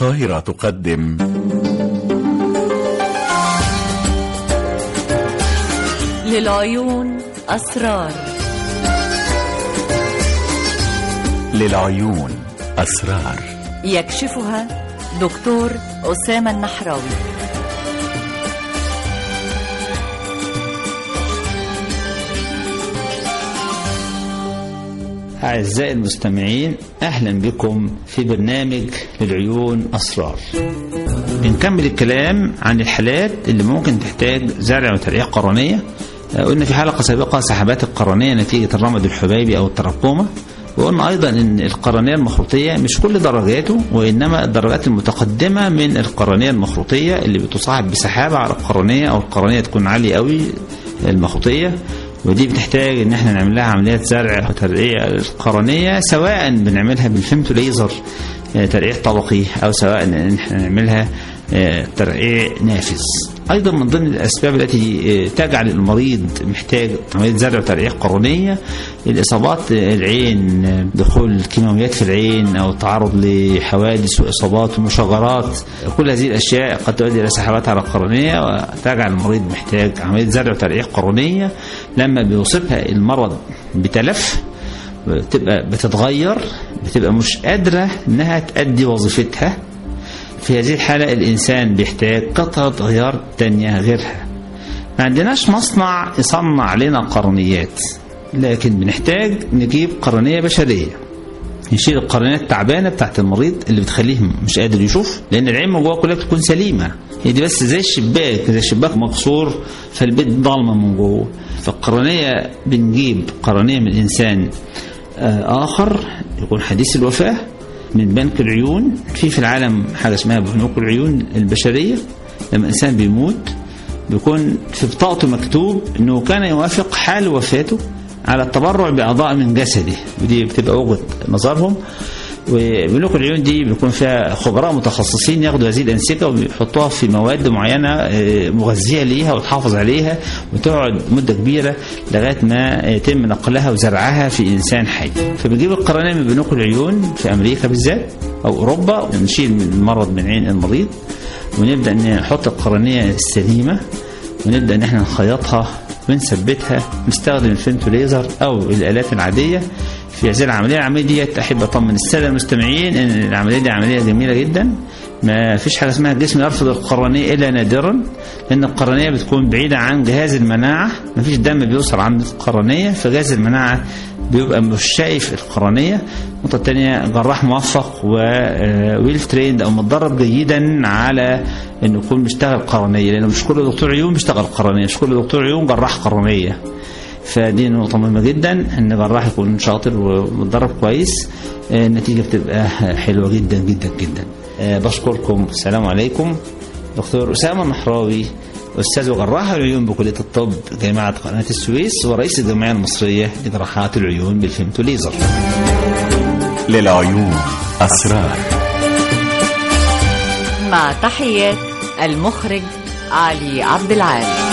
القاهرة تقدم للعيون أسرار للعيون أسرار يكشفها دكتور أسامة النحراوي أعزائي المستمعين أهلا بكم في برنامج للعيون أسرار بنكمل الكلام عن الحالات اللي ممكن تحتاج زرع وترقيع قرنية قلنا في حلقة سابقة سحبات القرنية نتيجة الرمد الحبيبي أو التراكوما وقلنا أيضا أن القرنية المخروطية مش كل درجاته وإنما الدرجات المتقدمة من القرنية المخروطية اللي بتصاحب بسحابة على القرنية أو القرنية تكون عالية قوي المخروطية ودي بتحتاج ان احنا نعمل لها عمليات زرع وترقيع القرنيه سواء بنعملها بالفيمتو ليزر ترقيع طبقي او سواء ان احنا نعملها ترقيع نافذ ايضا من ضمن الاسباب التي تجعل المريض محتاج عمليه زرع وترقيع قرنيه الاصابات العين دخول الكيماويات في العين او التعرض لحوادث واصابات ومشاجرات كل هذه الاشياء قد تؤدي الى سحبات على القرنيه وتجعل المريض محتاج عمليه زرع وترقيع قرنيه لما بيصيبها المرض بتلف بتبقى بتتغير بتبقى مش قادره انها تأدي وظيفتها في هذه الحالة الإنسان بيحتاج قطعة غيار تانية غيرها ما عندناش مصنع يصنع لنا قرنيات لكن بنحتاج نجيب قرنية بشرية نشيل القرنية التعبانة بتاعت المريض اللي بتخليه مش قادر يشوف لأن العين من جوه كلها بتكون سليمة هي دي بس زي الشباك زي الشباك مكسور فالبيت ضلمة من جوه فالقرنية بنجيب قرنية من إنسان آخر يكون حديث الوفاة من بنك العيون في في العالم حاجه اسمها بنوك العيون البشريه لما الانسان بيموت بيكون في بطاقته مكتوب انه كان يوافق حال وفاته على التبرع باعضاء من جسده ودي بتبقى وجهه نظرهم وبنوك العيون دي بيكون فيها خبراء متخصصين ياخدوا هذه الانسجه ويحطوها في مواد معينه مغذيه ليها وتحافظ عليها وتقعد مده كبيره لغايه ما يتم نقلها وزرعها في انسان حي. فبنجيب القرنيه من بنوك العيون في امريكا بالذات او اوروبا ونشيل من المرض من عين المريض ونبدا نحط القرنيه السليمه ونبدا ان احنا نخيطها ونثبتها نستخدم الفينتو ليزر او الالات العاديه في هذه العمليه العمليه دي احب اطمن الساده المستمعين ان العمليه دي عمليه جميله جدا ما فيش حاجه اسمها الجسم يرفض القرنيه الا نادرا لان القرنيه بتكون بعيده عن جهاز المناعه ما فيش دم بيوصل عند القرنيه فجهاز المناعه بيبقى مش شايف القرنيه النقطه الثانيه جراح موفق وويل تريند او متدرب جيدا على انه يكون بيشتغل قرنيه لانه مش كل دكتور عيون بيشتغل قرنيه مش كل دكتور عيون جراح قرنيه فدي نقطة مهمة جدا ان جراح يكون شاطر ومتدرب كويس النتيجة بتبقى حلوة جدا جدا جدا بشكركم السلام عليكم دكتور أسامة النحراوي أستاذ وجراح العيون بكلية الطب جامعة قناة السويس ورئيس الجمعية المصرية لجراحات العيون بالفيمتو ليزر للعيون أسرار مع تحيات المخرج علي عبد العال